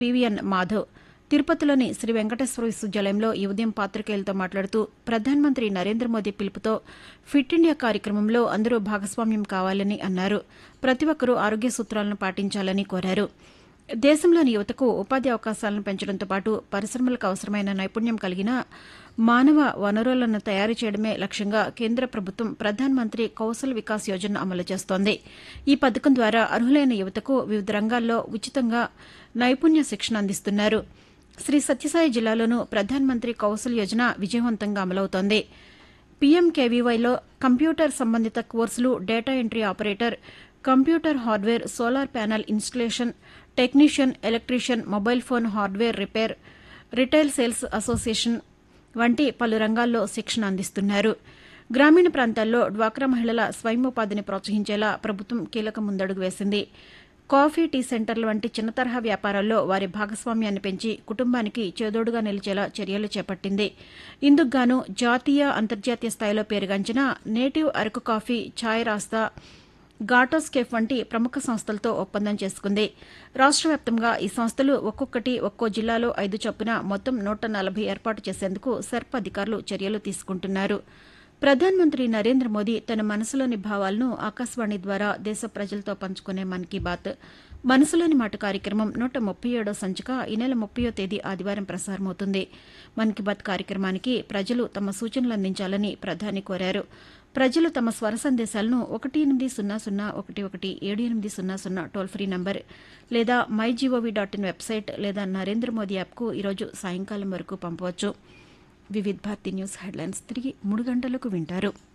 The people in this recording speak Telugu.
పివిఎన్ మాధవ్ తిరుపతిలోని శ్రీ వెంకటేశ్వర విశ్వవిద్యాలయంలో ఈ ఉదయం పాతికేయులతో మాట్లాడుతూ ప్రధానమంత్రి నరేంద్ర మోదీ పిలుపుతో ఫిట్ ఇండియా కార్యక్రమంలో అందరూ భాగస్వామ్యం కావాలని అన్నారు ప్రతి ఒక్కరూ ఆరోగ్య సూత్రాలను పాటించాలని కోరారు దేశంలోని యువతకు ఉపాధి అవకాశాలను పెంచడంతో పాటు పరిశ్రమలకు అవసరమైన నైపుణ్యం కలిగిన మానవ వనరులను తయారు చేయడమే లక్ష్యంగా కేంద్ర ప్రభుత్వం ప్రధాన్ మంత్రి కౌశల్ వికాస్ యోజన అమలు చేస్తోంది ఈ పథకం ద్వారా అర్హులైన యువతకు వివిధ రంగాల్లో ఉచితంగా నైపుణ్య శిక్షణ అందిస్తున్నారు శ్రీ సత్యసాయి జిల్లాలోనూ ప్రధాన్ మంత్రి కౌశల్ యోజన విజయవంతంగా అమలవుతోంది పీఎంకేవీవైలో కంప్యూటర్ సంబంధిత కోర్సులు data entry operator computer hardware solar panel installation technician electrician mobile phone hardware repair retail sales association వంటి పలు రంగాల్లో శిక్షణ అందిస్తున్నారు గ్రామీణ ప్రాంతాల్లో డ్వాక్రా మహిళల స్వయం ఉపాధిని ప్రోత్సహించేలా ప్రభుత్వం కీలక ముందడుగు వేసింది కాఫీ టీ సెంటర్ల వంటి చిన్న తరహా వ్యాపారాల్లో వారి భాగస్వామ్యాన్ని పెంచి కుటుంబానికి చేదోడుగా నిలిచేలా చర్యలు చేపట్టింది ఇందుకుగాను జాతీయ అంతర్జాతీయ స్థాయిలో పేరుగాంచిన నేటివ్ అరకు కాఫీ ఛాయ్ రాస్తా గాటోస్కేఫ్ వంటి ప్రముఖ సంస్థలతో ఒప్పందం చేసుకుంది రాష్ట్ర వ్యాప్తంగా ఈ సంస్థలు ఒక్కొక్కటి ఒక్కో జిల్లాలో ఐదు చొప్పున మొత్తం నూట నలభై ఏర్పాటు చేసేందుకు సెర్ప్ అధికారులు చర్యలు తీసుకుంటున్నారు ప్రధానమంత్రి నరేంద్ర మోదీ తన మనసులోని భావాలను ఆకాశవాణి ద్వారా దేశ ప్రజలతో పంచుకునే మన్ కీ బాత్ మనసులోని మాట కార్యక్రమం నూట ముప్పై ఏడో సంచిక ఈ నెల ముప్పయో తేదీ ఆదివారం ప్రసారమవుతుంది మన్ కీ బాత్ కార్యక్రమానికి ప్రజలు తమ సూచనలు అందించాలని ప్రధాని కోరారు ప్రజలు తమ స్వర సందేశాలను ఒకటి ఎనిమిది సున్నా సున్నా ఒకటి ఒకటి ఏడు ఎనిమిది సున్నా సున్నా టోల్ ఫ్రీ నంబర్ లేదా my G O V dot in website లేదా నరేంద్ర మోదీ యాప్కు ఈరోజు సాయంకాలం వరకు పంపవచ్చు వివిధ్ భారతి న్యూస్ హెడ్లైన్స్ తిరిగి మూడు గంటలకు వింటారు